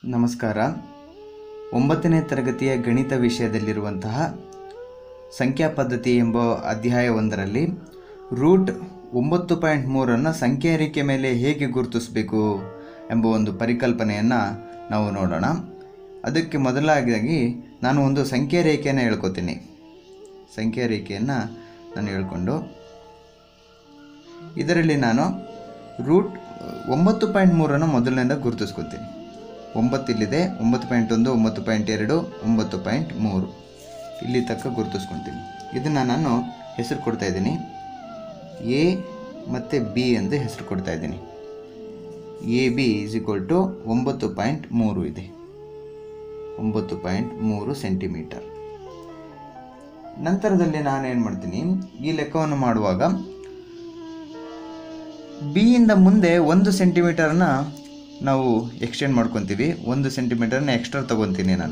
ನಮಸ್ಕಾರ ಒಂಬತ್ತನೇ ತರಗತಿಯ ಗಣಿತ ವಿಷಯದಲ್ಲಿರುವಂತಹ ಸಂಖ್ಯಾ ಪದ್ಧತಿ ಎಂಬ ಅಧ್ಯಾಯ ಒಂದರಲ್ಲಿ ರೂಟ್ ಒಂಬತ್ತು ಪಾಯಿಂಟ್ ಮೂರನ್ನು ಸಂಖ್ಯಾ ರೇಖೆ ಮೇಲೆ ಹೇಗೆ ಗುರುತಿಸಬೇಕು ಎಂಬ ಒಂದು ಪರಿಕಲ್ಪನೆಯನ್ನು ನಾವು ನೋಡೋಣ ಅದಕ್ಕೆ ಮೊದಲಾಗಿ ನಾನು ಒಂದು ಸಂಖ್ಯಾ ರೇಖೆಯನ್ನು ಹೇಳ್ಕೊತೀನಿ ಸಂಖ್ಯಾ ರೇಖೆಯನ್ನು ನಾನು ಹೇಳ್ಕೊಂಡು ಇದರಲ್ಲಿ ನಾನು ರೂಟ್ ಒಂಬತ್ತು ಪಾಯಿಂಟ್ ಮೂರನ್ನು ಮೊದಲನೇದ ಗುರುತಿಸ್ಕೊತೀನಿ ಒಂಬತ್ತು ಇಲ್ಲಿದೆ ಒಂಬತ್ತು ಪಾಯಿಂಟ್ ಒಂದು ಒಂಬತ್ತು ಪಾಯಿಂಟ್ ಎರಡು ಒಂಬತ್ತು ಪಾಯಿಂಟ್ ಮೂರು ಇಲ್ಲಿ ತನಕ ಗುರುತಿಸ್ಕೊತೀನಿ ಇದನ್ನು ನಾನು ಹೆಸರು ಕೊಡ್ತಾ ಇದ್ದೀನಿ ಎ ಮತ್ತು ಬಿ ಎಂದು ಹೆಸರು ಕೊಡ್ತಾ ಇದ್ದೀನಿ A B is equal to ಒಂಬತ್ತು ಪಾಯಿಂಟ್ ಮೂರು ಇದೆ ಒಂಬತ್ತು ಪಾಯಿಂಟ್ ಮೂರು ಸೆಂಟಿಮೀಟರ್ ನಂತರದಲ್ಲಿ ನಾನು ಏನು ಮಾಡ್ತೀನಿ ಈ ಲೆಕ್ಕವನ್ನು ಮಾಡುವಾಗ ಬಿಯಿಂದ ಮುಂದೆ ಒಂದು ಸೆಂಟಿಮೀಟರ್ನ ನಾವು ಎಕ್ಸ್ಟೆಂಡ್ ಮಾಡ್ಕೊತೀವಿ ಒಂದು ಸೆಂಟಿಮೀಟರ್ನ ಎಕ್ಸ್ಟ್ರಾ ತಗೊತೀನಿ ನಾನು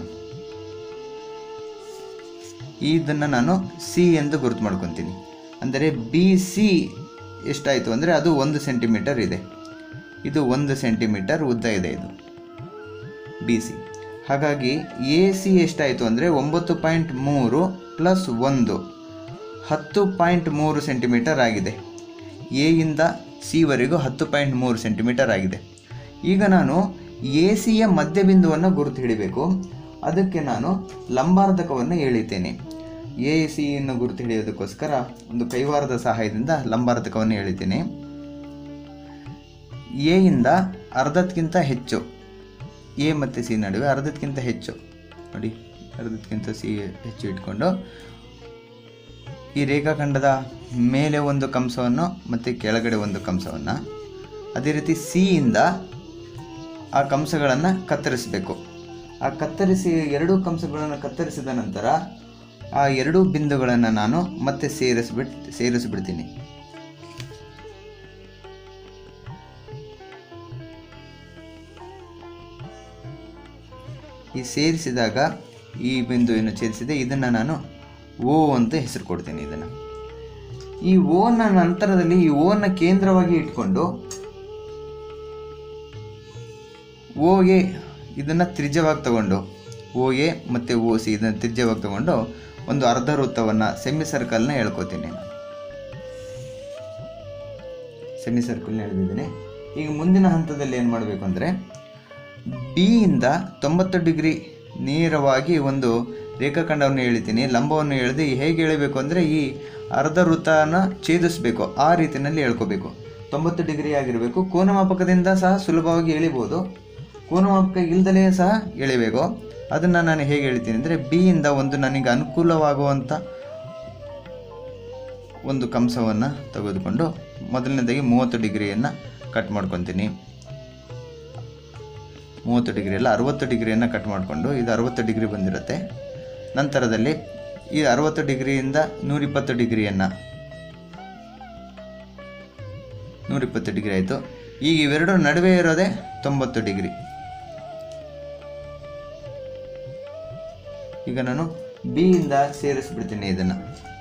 ಇದನ್ನು ನಾನು ಸಿ ಎಂದು ಗುರುತು ಮಾಡ್ಕೊತೀನಿ ಅಂದರೆ ಬಿ ಸಿ ಎಷ್ಟಾಯಿತು ಅಂದರೆ ಅದು ಒಂದು ಸೆಂಟಿಮೀಟರ್ ಇದೆ ಇದು ಒಂದು ಸೆಂಟಿಮೀಟರ್ ಉದ್ದ ಇದೆ ಇದು ಬಿ ಸಿ ಹಾಗಾಗಿ ಎ ಸಿ ಎಷ್ಟಾಯಿತು ಅಂದರೆ ಒಂಬತ್ತು ಪಾಯಿಂಟ್ ಮೂರು ಪ್ಲಸ್ ಒಂದು ಹತ್ತು ಪಾಯಿಂಟ್ ಮೂರು ಸೆಂಟಿಮೀಟರ್ ಆಗಿದೆ ಎ ಇಂದ ಸಿವರೆಗೂ ಹತ್ತು ಪಾಯಿಂಟ್ ಮೂರು ಸೆಂಟಿಮೀಟರ್ ಆಗಿದೆ ಈಗ ನಾನು ಎ ಸಿಯ ಮಧ್ಯಬಿಂದುವನ್ನು ಗುರುತು ಹಿಡಿಬೇಕು ಅದಕ್ಕೆ ನಾನು ಲಂಬಾರ್ಧಕವನ್ನು ಎಳಿತೇನೆ ಎ ಸಿಯನ್ನು ಗುರುತು ಹಿಡಿಯೋದಕ್ಕೋಸ್ಕರ ಒಂದು ಕೈವಾರದ ಸಹಾಯದಿಂದ ಲಂಬಾರ್ಧಕವನ್ನು ಎಳಿತೇನೆ ಎ ಇಂದ ಅರ್ಧಕ್ಕಿಂತ ಹೆಚ್ಚು ಎ ಮತ್ತು ಸಿ ನಡುವೆ ಅರ್ಧಕ್ಕಿಂತ ಹೆಚ್ಚು ನೋಡಿ ಅರ್ಧಕ್ಕಿಂತ ಸಿ ಹೆಚ್ಚು ಇಟ್ಕೊಂಡು ಈ ರೇಖಾಖಂಡದ ಮೇಲೆ ಒಂದು ಕಂಸವನ್ನು ಮತ್ತು ಕೆಳಗಡೆ ಒಂದು ಕಂಸವನ್ನು ಅದೇ ರೀತಿ ಸಿಯಿಂದ ಆ ಕಂಸಗಳನ್ನು ಕತ್ತರಿಸಬೇಕು ಆ ಕತ್ತರಿಸಿ ಎರಡೂ ಕಂಸಗಳನ್ನು ಕತ್ತರಿಸಿದ ನಂತರ ಆ ಎರಡೂ ಬಿಂದುಗಳನ್ನು ನಾನು ಮತ್ತೆ ಸೇರಿಸ್ಬಿಟ್ ಸೇರಿಸ್ಬಿಡ್ತೀನಿ ಈ ಸೇರಿಸಿದಾಗ ಈ ಬಿಂದುವನ್ನು ಸೇರಿಸಿದೆ ಇದನ್ನು ನಾನು ಓ ಅಂತ ಹೆಸರು ಕೊಡ್ತೀನಿ ಇದನ್ನು ಈ ಓನ ನಂತರದಲ್ಲಿ ಈ ಓನ ಕೇಂದ್ರವಾಗಿ ಇಟ್ಕೊಂಡು ಓಗೆ ಇದನ್ನು ತ್ರಿಜ್ಯವಾಗಿ ತಗೊಂಡು ಓ ಎ ಮತ್ತು ಓ ಸಿ ಇದನ್ನು ತ್ರಿಜ್ಯವಾಗಿ ತಗೊಂಡು ಒಂದು ಅರ್ಧ ವೃತ್ತವನ್ನು ಸೆಮಿ ಸರ್ಕಲ್ನ ಹೇಳ್ಕೊತೀನಿ ನಾನು ಸೆಮಿ ಸರ್ಕಲ್ನ ಎಳೆದಿದ್ದೀನಿ ಈಗ ಮುಂದಿನ ಹಂತದಲ್ಲಿ ಏನು ಮಾಡಬೇಕು ಅಂದರೆ ಬಿಯಿಂದ ತೊಂಬತ್ತು ಡಿಗ್ರಿ ನೇರವಾಗಿ ಒಂದು ರೇಖಾಖಂಡವನ್ನು ಎಳಿತೀನಿ ಲಂಬವನ್ನು ಎಳೆದು ಹೇಗೆ ಎಳಿಬೇಕು ಅಂದರೆ ಈ ಅರ್ಧ ವೃತ್ತನ ಛೇದಿಸಬೇಕು ಆ ರೀತಿಯಲ್ಲಿ ಎಳ್ಕೋಬೇಕು ತೊಂಬತ್ತು ಡಿಗ್ರಿ ಆಗಿರಬೇಕು ಕೋನಮಾಪಕದಿಂದ ಸಹ ಸುಲಭವಾಗಿ ಎಳಿಬೋದು ಕೋನಮಾಪಕ ಇಲ್ದಲೇ ಸಹ ಎಳಿಬೇಕು ಅದನ್ನು ನಾನು ಹೇಗೆ ಹೇಳ್ತೀನಿ ಅಂದರೆ ಬಿಯಿಂದ ಒಂದು ನನಗೆ ಅನುಕೂಲವಾಗುವಂಥ ಒಂದು ಕಂಸವನ್ನು ತೆಗೆದುಕೊಂಡು ಮೊದಲನೇದಾಗಿ ಮೂವತ್ತು ಡಿಗ್ರಿಯನ್ನು ಕಟ್ ಮಾಡ್ಕೊತೀನಿ ಮೂವತ್ತು ಡಿಗ್ರಿ ಅಲ್ಲ ಅರುವತ್ತು ಡಿಗ್ರಿಯನ್ನು ಕಟ್ ಮಾಡಿಕೊಂಡು ಇದು ಅರುವತ್ತು ಡಿಗ್ರಿ ಬಂದಿರುತ್ತೆ ನಂತರದಲ್ಲಿ ಈ ಅರುವತ್ತು ಡಿಗ್ರಿಯಿಂದ ನೂರಿಪ್ಪತ್ತು ಡಿಗ್ರಿಯನ್ನು ನೂರಿಪ್ಪತ್ತು ಡಿಗ್ರಿ ಆಯಿತು ಈಗ ಇವೆರಡು ನಡುವೆ ಇರೋದೇ ತೊಂಬತ್ತು ಡಿಗ್ರಿ ಈಗ ನಾನು ಬಿಯಿಂದ ಸೇರಿಸ್ಬಿಡ್ತೀನಿ ಇದನ್ನು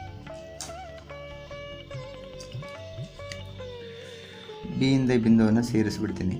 ಬಿಯಿಂದ ಈ ಬಿಂದುವನ್ನು ಸೇರಿಸ್ಬಿಡ್ತೀನಿ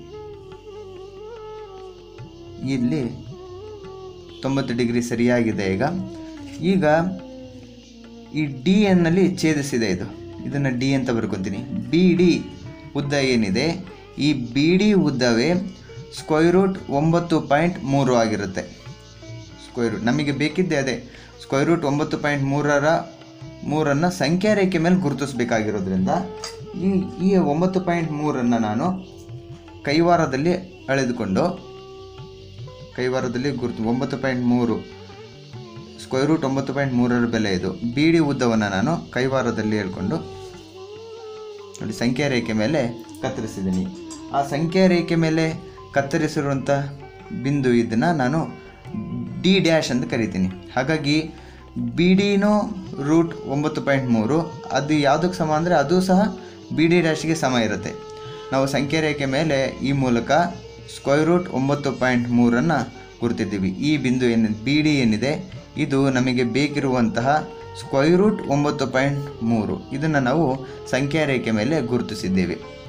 ಇಲ್ಲಿ ತೊಂಬತ್ತು ಡಿಗ್ರಿ ಸರಿಯಾಗಿದೆ ಈಗ ಈಗ ಈ ಡಿ ಎನ್ನಲ್ಲಿ ಛೇದಿಸಿದೆ ಇದು ಇದನ್ನು ಡಿ ಅಂತ ಬರ್ಕೊತೀನಿ ಬಿ ಡಿ ಉದ್ದ ಏನಿದೆ ಈ ಬಿ ಡಿ ಉದ್ದವೇ ಸ್ಕ್ವೈರ್ ರೂಟ್ ಒಂಬತ್ತು ಪಾಯಿಂಟ್ ಮೂರು ಆಗಿರುತ್ತೆ ಸ್ಕ್ವೈರ್ ರೂಟ್ ನಮಗೆ ಬೇಕಿದ್ದೆ ಅದೇ ಸ್ಕ್ವೈರ್ ರೂಟ್ ಒಂಬತ್ತು ಪಾಯಿಂಟ್ ಮೂರರ ಮೂರನ್ನು ಸಂಖ್ಯಾ ರೇಖೆ ಮೇಲೆ ಗುರುತಿಸಬೇಕಾಗಿರೋದ್ರಿಂದ ಈ ಈ ಒಂಬತ್ತು ಪಾಯಿಂಟ್ ಮೂರನ್ನು ನಾನು ಕೈವಾರದಲ್ಲಿ ಅಳೆದುಕೊಂಡು ಕೈವಾರದಲ್ಲಿ ಗುರುತು ಒಂಬತ್ತು ಪಾಯಿಂಟ್ ಮೂರು ಸ್ಕ್ವೈರ್ ರೂಟ್ ಒಂಬತ್ತು ಪಾಯಿಂಟ್ ಮೂರರ ಬೆಲೆ ಇದು ಬೀಡಿ ಉದ್ದವನ್ನು ನಾನು ಕೈವಾರದಲ್ಲಿ ಹೇಳ್ಕೊಂಡು ನೋಡಿ ಸಂಖ್ಯಾ ರೇಖೆ ಮೇಲೆ ಕತ್ತರಿಸಿದ್ದೀನಿ ಆ ಸಂಖ್ಯಾ ರೇಖೆ ಮೇಲೆ ಕತ್ತರಿಸಿರುವಂಥ ಬಿಂದು ಇದನ್ನು ನಾನು ಡಿ ಡ್ಯಾಶ್ ಅಂತ ಕರಿತೀನಿ ಹಾಗಾಗಿ ಬಿ ಡಿನೂ ರೂಟ್ ಒಂಬತ್ತು ಪಾಯಿಂಟ್ ಮೂರು ಅದು ಯಾವುದಕ್ಕೆ ಸಮ ಅಂದರೆ ಅದು ಸಹ ಬಿ ಡಿ ಡ್ಯಾಶ್ಗೆ ಸಮ ಇರುತ್ತೆ ನಾವು ಸಂಖ್ಯಾ ರೇಖೆ ಮೇಲೆ ಈ ಮೂಲಕ ಸ್ಕ್ವೈರ್ ರೂಟ್ ಒಂಬತ್ತು ಪಾಯಿಂಟ್ ಮೂರನ್ನು ಗುರುತಿದ್ದೀವಿ ಈ ಬಿಂದು ಏನು ಬಿ ಡಿ ಏನಿದೆ ಇದು ನಮಗೆ ಬೇಕಿರುವಂತಹ ಸ್ಕ್ವೈರ್ ರೂಟ್ ಒಂಬತ್ತು ಪಾಯಿಂಟ್ ಮೂರು ಇದನ್ನು ನಾವು ಸಂಖ್ಯಾ ರೇಖೆ ಮೇಲೆ ಗುರುತಿಸಿದ್ದೇವೆ